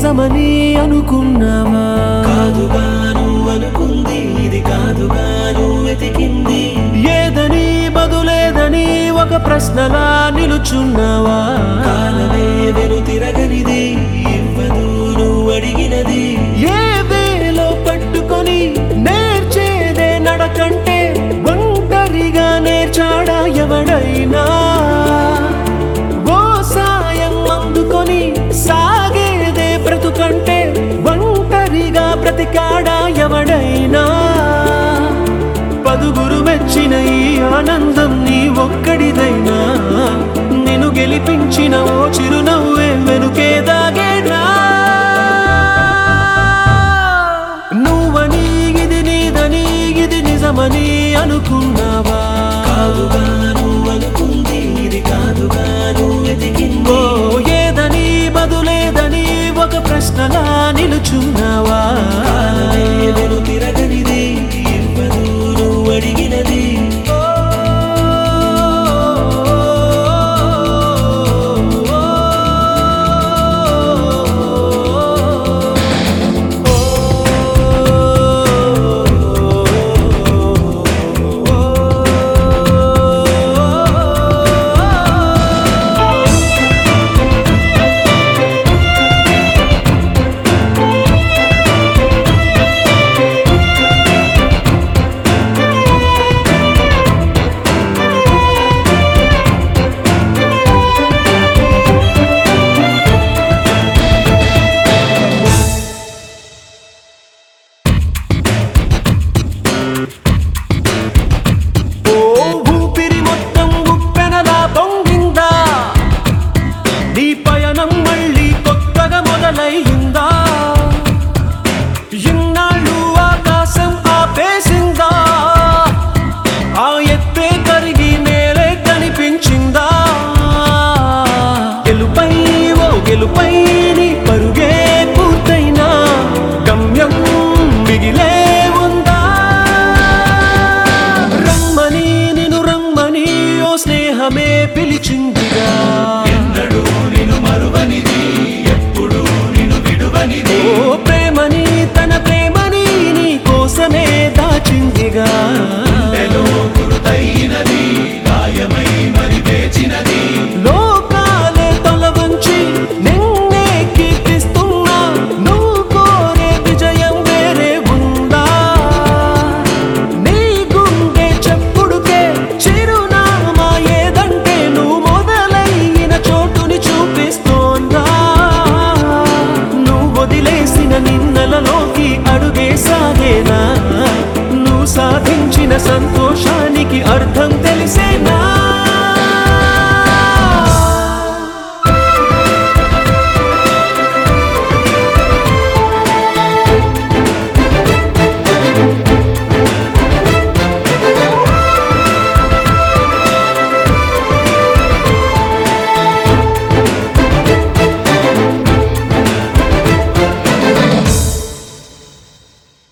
నిజమని అనుకున్నావా కాదుగాను అనుకుంది ఇది కాదుగాను వెతికింది ఏదని బదులేదని ఒక ప్రశ్నలా నిలుచున్నావా కాలమే వెను తిరగనిది ఇవ్వదు నువ్వు అడిగినది ఏ వేలో పట్టుకొని నేర్చేదే నడకంటే ఒంటరిగా నేర్చాడా ఎవడైనా ఓ సాయం అందుకొని సాగేదే బ్రతుకంటే ఒంటరిగా బ్రతికాడా ఎవడైనా పదుగురు మెచ్చిన ఈ ఆనందం నీ ఒక్కడిదైనా నిన్ను గెలిపించిన ఓ చిరునవ్వే వెనుకే దాగేనా నువ్వని ఇది నీదని ఇది నిజమని అనుకున్నావా కాదుగాను అనుకుంది ఇది కాదుగాను వెతికింది ఓ ఏదని బదులేదని ఒక ప్రశ్నలా నిలుచున్నావా కాలమే వెను తిరగనిది ఇవ్వదు నువ్వు అడిగినది ఓ ఊపిరి మొత్తం ఉప్పెనలా పొంగిందా నీ పయనం మళ్ళీ కొత్తగా మొదలయ్యిందా ఇన్నాళ్ళు ఆకాశం ఆపేసిందా ఆ ఎత్తే కరిగి నేలే కనిపించిందా గెలుపై ఓ గెలుపై నీ పరుగే పూర్తయినా గమ్యం మిగిలే ఉందా రమ్మని నిన్ను రమ్మని ఓ స్నేహమే పిలిచిందిగా ఎన్నడూ నిన్ను మరువనిది ఎప్పుడు నిన్ను విడువనిది ఓ ప్రేమని తన ప్రేమని నీ కోసమే దాచిందిగా నెలో గురుతైనది గాయమై మరి వేచినది లోకాలే తల వంచి నిన్నే కీర్తిస్తున్నా నువ్వు కోరే విజయం వేరే ఉందా నీ గుండె చెప్పుడుకే చిరునామా ఏదంటే నువ్వు మొదలైన చోటుని చూపిస్తోందా నువ్వు వదిలేసిన నిన్నలలోకి అడుగేసాగేనా నువ్వు సాధించిన సంతోషానికి అర్థం తెలిసేనా